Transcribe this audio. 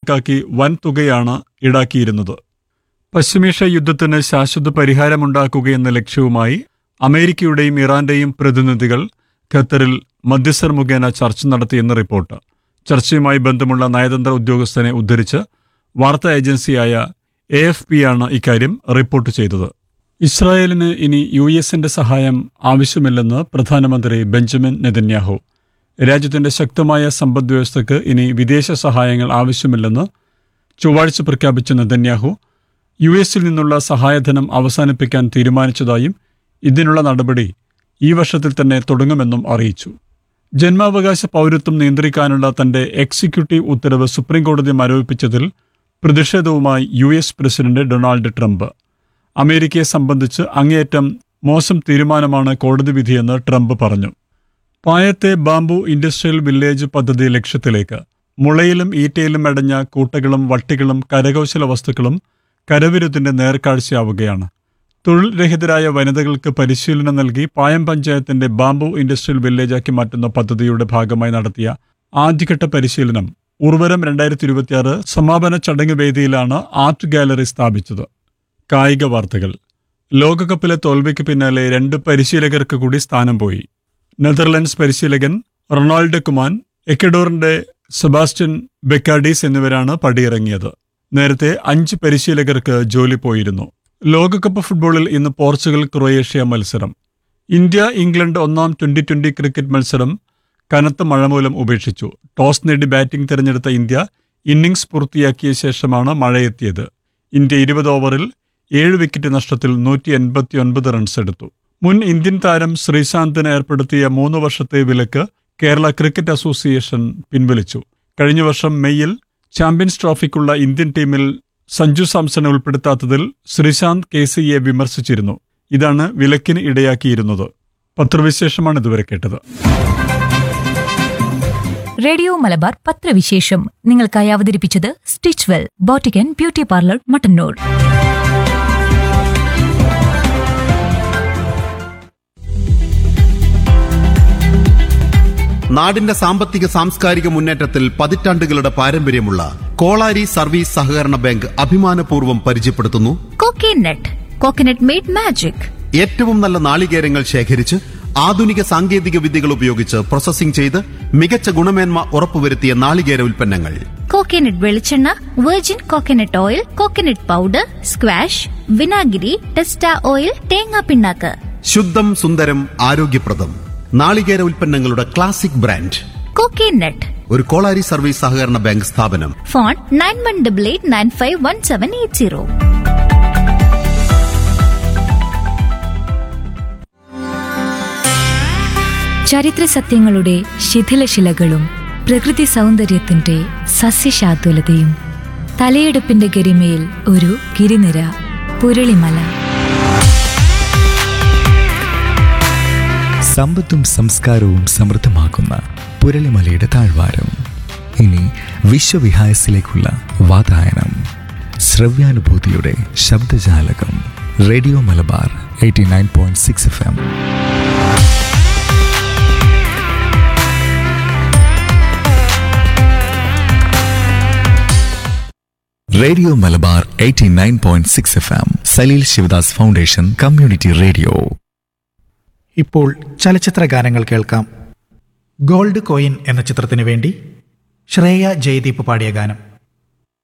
കണക്കാക്കി വൻ തുകയാണ് ഈടാക്കിയിരുന്നത് പശ്ചിമേഷ്യ യുദ്ധത്തിന് ശാശ്വത പരിഹാരമുണ്ടാക്കുകയെന്ന ലക്ഷ്യവുമായി അമേരിക്കയുടെയും ഇറാന്റെയും പ്രതിനിധികൾ ഖത്തറിൽ മധ്യസ്ഥർ മുഖേന ചർച്ച നടത്തിയെന്ന് റിപ്പോർട്ട് ചർച്ചയുമായി ബന്ധമുള്ള നയതന്ത്ര ഉദ്യോഗസ്ഥനെ ഉദ്ധരിച്ച് വാർത്താ ഏജൻസിയായ എ എഫ് പിയാണ് ഇക്കാര്യം റിപ്പോർട്ട് ചെയ്തത് ഇസ്രായേലിന് ഇനി യു എസിന്റെ സഹായം ആവശ്യമില്ലെന്ന് പ്രധാനമന്ത്രി ബെഞ്ചമിൻ നെതന്യാഹു രാജ്യത്തിന്റെ ശക്തമായ സമ്പദ്വ്യവസ്ഥയ്ക്ക് ഇനി വിദേശ സഹായങ്ങൾ ആവശ്യമില്ലെന്ന് ചൊവ്വാഴ്ച പ്രഖ്യാപിച്ച നെതന്യാഹു യു എസിൽ നിന്നുള്ള സഹായധനം അവസാനിപ്പിക്കാൻ തീരുമാനിച്ചതായും ഇതിനുള്ള നടപടി ഈ വർഷത്തിൽ തന്നെ തുടങ്ങുമെന്നും അറിയിച്ചു ജന്മാവകാശ പൗരത്വം നിയന്ത്രിക്കാനുള്ള തന്റെ എക്സിക്യൂട്ടീവ് ഉത്തരവ് സുപ്രീംകോടതി മരവിപ്പിച്ചതിൽ പ്രതിഷേധവുമായി U S president Donald Trump അമേരിക്കയെ സംബന്ധിച്ച് അങ്ങേയറ്റം മോശം തീരുമാനമാണ് കോടതി വിധിയെന്ന് ട്രംപ് പറഞ്ഞു പായത്തെ ബാംബു ഇൻഡസ്ട്രിയൽ വില്ലേജ് പദ്ധതി ലക്ഷ്യത്തിലേക്ക് മുളയിലും ഈറ്റയിലും അടഞ്ഞ കൂട്ടകളും വട്ടികളും കരകൗശല വസ്തുക്കളും കരവിരുത്തിന്റെ നേർക്കാഴ്ചയാവുകയാണ് തൊഴിൽ രഹിതരായ വനിതകൾക്ക് പരിശീലനം നൽകി പായം പഞ്ചായത്തിന്റെ ബാംബു ഇൻഡസ്ട്രിയൽ വില്ലേജാക്കി മാറ്റുന്ന പദ്ധതിയുടെ ഭാഗമായി നടത്തിയ ആദ്യഘട്ട പരിശീലനം ഉർവരം രണ്ടായിരത്തി ഇരുപത്തിയാറ് സമാപന ചടങ്ങ് വേദിയിലാണ് ആർട്ട് ഗാലറി സ്ഥാപിച്ചത് കായിക വാർത്തകൾ ലോകകപ്പിലെ തോൽവിക്ക് പിന്നാലെ രണ്ട് പരിശീലകർക്ക് കൂടി സ്ഥാനം പോയി നെതർലൻഡ്സ് പരിശീലകൻ റൊണാൾഡ് കുമാൻ എക്കഡോറിന്റെ സെബാസ്റ്റ്യൻ ബെക്കാഡീസ് എന്നിവരാണ് പടിയിറങ്ങിയത് നേരത്തെ അഞ്ച് പരിശീലകർക്ക് ജോലി പോയിരുന്നു ലോകകപ്പ് ഫുട്ബോളിൽ ഇന്ന് പോർച്ചുഗൽ ക്രൊയേഷ്യ മത്സരം ഇന്ത്യ ഇംഗ്ലണ്ട് ഒന്നാം ട്വന്റി ട്വന്റി ക്രിക്കറ്റ് മത്സരം കനത്ത മഴ മൂലം ഉപേക്ഷിച്ചു ടോസ് നേടി ബാറ്റിംഗ് തിരഞ്ഞെടുത്ത ഇന്ത്യ ഇന്നിംഗ്സ് പൂർത്തിയാക്കിയ ശേഷമാണ് മഴയെത്തിയത് ഇന്ത്യ ഇരുപത് ഓവറിൽ ഏഴ് വിക്കറ്റ് നഷ്ടത്തിൽ നൂറ്റി എൺപത്തി ഒൻപത് റൺസ് എടുത്തു മുൻ ഇന്ത്യൻ താരം ശ്രീശാന്തിന് ഏർപ്പെടുത്തിയ മൂന്ന് വർഷത്തെ വിലക്ക് കേരള ക്രിക്കറ്റ് അസോസിയേഷൻ പിൻവലിച്ചു കഴിഞ്ഞ വർഷം മെയ്യിൽ ചാമ്പ്യൻസ് ട്രോഫിക്കുള്ള ഇന്ത്യൻ ടീമിൽ സഞ്ജു സാംസണെ ഉൾപ്പെടുത്താത്തതിൽ ശ്രീശാന്ത് കെ സിയെ വിമർശിച്ചിരുന്നു ഇതാണ് വിലക്കിന് ഇടയാക്കിയിരുന്നത് പത്രവിശേഷമാണ് ഇതുവരെ കേട്ടത് റേഡിയോ മലബാർ പത്രവിശേഷം നിങ്ങൾക്കായി അവതരിപ്പിച്ചത് stitch well boutique beauty parlour Mattannur നാടിന്റെ സാമ്പത്തിക സാംസ്കാരിക മുന്നേറ്റത്തിൽ പതിറ്റാണ്ടുകളുടെ പാരമ്പര്യമുള്ള കോളാരി സർവീസ് സഹകരണ ബാങ്ക് അഭിമാനപൂർവ്വം പരിചയപ്പെടുത്തുന്നു കോക്കനട്ട് കോക്കനട്ട് മെയ്ഡ് മാജിക് ഏറ്റവും നല്ല നാളികേരങ്ങൾ ശേഖരിച്ച് ആധുനിക സാങ്കേതിക വിദ്യകൾ ഉപയോഗിച്ച് പ്രോസസ്സിംഗ് ചെയ്ത് മികച്ച ഗുണമേന്മ ഉറപ്പുവരുത്തിയ നാളികേര ഉൽപ്പന്നങ്ങൾ കോക്കനട്ട് വെളിച്ചെണ്ണ virgin coconut oil coconut powder squash വിനാഗിരി ടെസ്റ്റ ഓയിൽ തേങ്ങാ പിണ്ണാക്ക് ശുദ്ധം സുന്ദരം ആരോഗ്യപ്രദം നാളികേര ഉൽപ്പന്നങ്ങളുടെ ക്ലാസിക് ബ്രാൻഡ് കോക്കനട്ട് ഒരു കോളാരി സർവീസ് സഹകരണ ബാങ്ക് സ്ഥാപനം phone nine one double eight nine five one seven eight zero ചരിത്ര സത്യങ്ങളുടെ ശിഥിലശിലകളും പ്രകൃതി സൗന്ദര്യത്തിന്റെ സസ്യശാതുലതയും തലയെടുപ്പിന്റെ ഗരിമയിൽ ഒരു ഗിരിനിര പുരളിമല സമ്പത്തും സംസ്കാരവും സമൃദ്ധമാക്കുന്ന പുരളിമലയുടെ താഴ്വാരം ഇനി വിശ്വവിഹായസിലേക്കുള്ള വാതായനം ശ്രവ്യാനുഭൂതിയുടെ ശബ്ദജാലകം radio Malabar eighty nine point six F M radio Malabar eighty nine point six F M Salil Shivadas foundation community radio ഇപ്പോൾ ചലച്ചിത്ര ഗാനങ്ങൾ കേൾക്കാം ഗോൾഡ് കോയിൻ എന്ന ചിത്രത്തിനു വേണ്ടി ശ്രേയ ജയദീപ് പാടിയ ഗാനം